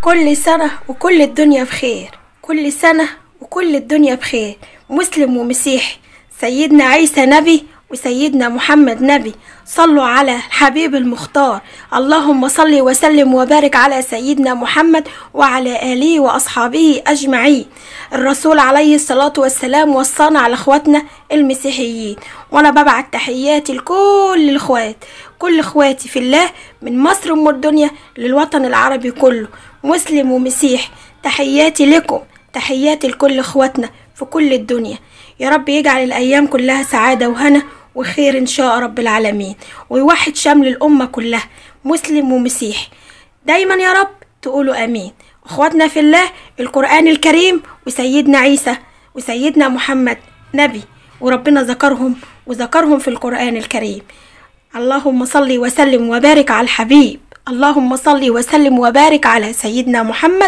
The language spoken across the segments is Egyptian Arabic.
كل سنة وكل الدنيا بخير كل سنة وكل الدنيا بخير مسلم ومسيحي سيدنا عيسى نبي وسيدنا محمد نبي صلوا على الحبيب المختار اللهم صل وسلم وبارك على سيدنا محمد وعلى آله وأصحابه أجمعين الرسول عليه الصلاة والسلام وصانا على اخواتنا المسيحيين وانا ببعت تحياتي لكل الاخوات كل اخواتي في الله من مصر ام الدنيا للوطن العربي كله مسلم ومسيح تحياتي لكم تحياتي لكل اخواتنا في كل الدنيا يا رب يجعل الايام كلها سعادة وهنا وخير ان شاء رب العالمين ويوحد شمل الامة كلها مسلم ومسيح دايما يا رب تقولوا امين اخواتنا في الله القرآن الكريم وسيدنا عيسى وسيدنا محمد نبي وربنا ذكرهم وذكرهم في القرآن الكريم اللهم صل وسلم وبارك على الحبيب اللهم صل وسلم وبارك على سيدنا محمد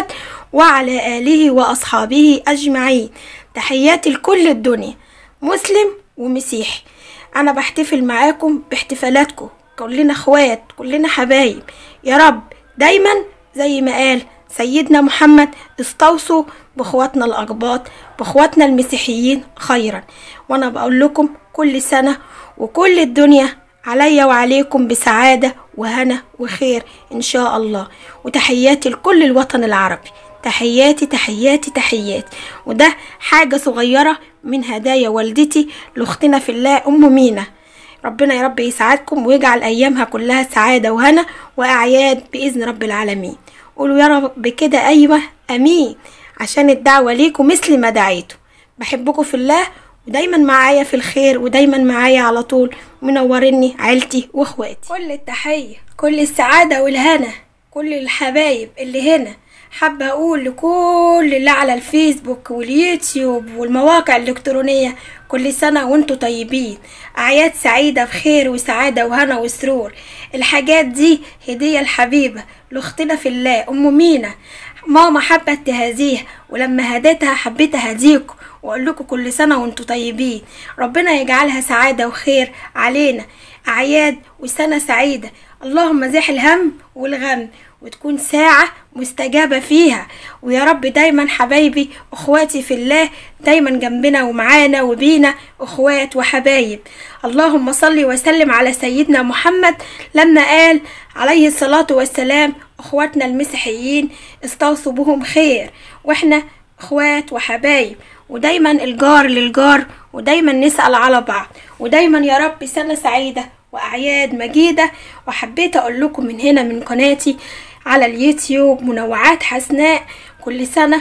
وعلى آله وأصحابه أجمعين تحياتي لكل الدنيا مسلم ومسيحي أنا بحتفل معاكم باحتفالاتكم كلنا اخوات كلنا حبايب يا رب دايما زي ما قال سيدنا محمد استوصوا باخواتنا الاقباط باخواتنا المسيحيين خيرا وانا بقول لكم كل سنه وكل الدنيا عليا وعليكم بسعاده وهنا وخير ان شاء الله وتحياتي لكل الوطن العربي تحياتي تحياتي تحياتي وده حاجه صغيره من هدايا والدتي لاختنا في الله ام مينا ربنا يا رب يسعدكم ويجعل ايامها كلها سعاده وهنا واعياد باذن رب العالمين قولوا يا رب كده ايوه امين عشان الدعوه ليكم مثل ما دعيتوا بحبكم في الله ودايما معايا في الخير ودايما معايا على طول منوريني عيلتي واخواتي كل التحيه كل السعاده والهنا كل الحبايب اللي هنا حابة أقول لكل اللي على الفيسبوك واليوتيوب والمواقع الإلكترونية كل سنة وانتوا طيبين أعياد سعيدة بخير وسعادة وهنا وسرور الحاجات دي هدية الحبيبة لأختنا في الله أم مينا ماما حبت تهديها ولما هديتها حبيت أهديكم وأقول لكم كل سنة وانتوا طيبين ربنا يجعلها سعادة وخير علينا أعياد وسنة سعيدة اللهم زيح الهم والغم وتكون ساعة مستجابة فيها ويا رب دايما حبايبي اخواتي في الله دايما جنبنا ومعانا وبينا اخوات وحبايب اللهم صل وسلم على سيدنا محمد لما قال عليه الصلاة والسلام اخواتنا المسيحيين استوصوا بهم خير واحنا اخوات وحبايب ودايما الجار للجار ودايما نسأل على بعض ودايما يا رب سنة سعيدة وأعياد مجيدة وحبيت أقول لكم من هنا من قناتي على اليوتيوب منوعات حسناء كل سنة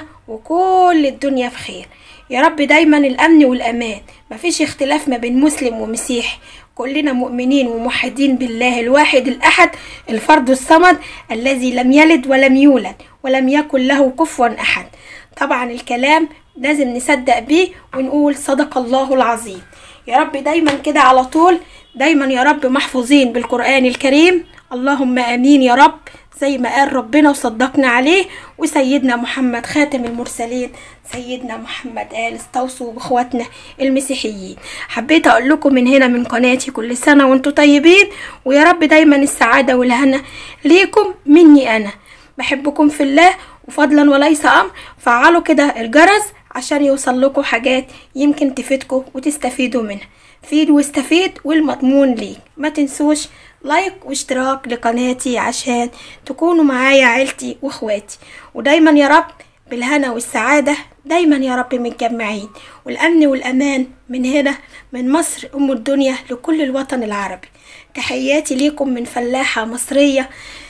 وكل الدنيا في خير يا رب دايما الأمن والأمان مفيش اختلاف ما بين مسلم ومسيحي كلنا مؤمنين وموحدين بالله الواحد الأحد الفرد الصمد الذي لم يلد ولم يولد ولم يكن له كفوا أحد طبعا الكلام لازم نصدق بيه ونقول صدق الله العظيم يا رب دايما كده على طول دايما يا رب محفوظين بالقرآن الكريم اللهم امين يا رب زي ما قال ربنا وصدقنا عليه وسيدنا محمد خاتم المرسلين سيدنا محمد قال استوصوا باخواتنا المسيحيين حبيت اقول لكم من هنا من قناتي كل سنه وانتم طيبين ويا رب دايما السعاده والهنا ليكم مني انا بحبكم في الله وفضلا وليس امر فعلوا كده الجرس عشان يوصل لكم حاجات يمكن تفيدكم وتستفيدوا منها فيد واستفيد والمضمون ليك ما تنسوش لايك واشتراك لقناتي عشان تكونوا معايا عيلتي واخواتي ودايما يا رب بالهنا والسعادة دايما يا رب متجمعين والأمن والأمان من هنا من مصر أم الدنيا لكل الوطن العربي تحياتي ليكم من فلاحة مصرية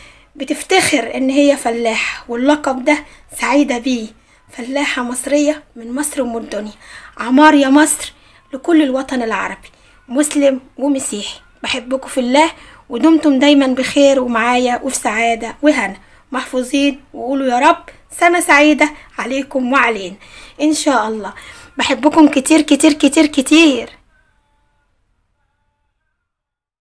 بتفتخر إن هي فلاحة واللقب ده سعيدة بيه فلاحة مصرية من مصر أم الدنيا عمار يا مصر لكل الوطن العربي مسلم ومسيحي بحبكم في الله ودمتم دايما بخير ومعايا وفي سعادة وهنا محفوظين وقولوا يا رب سنة سعيدة عليكم وعلينا إن شاء الله بحبكم كتير كتير كتير كتير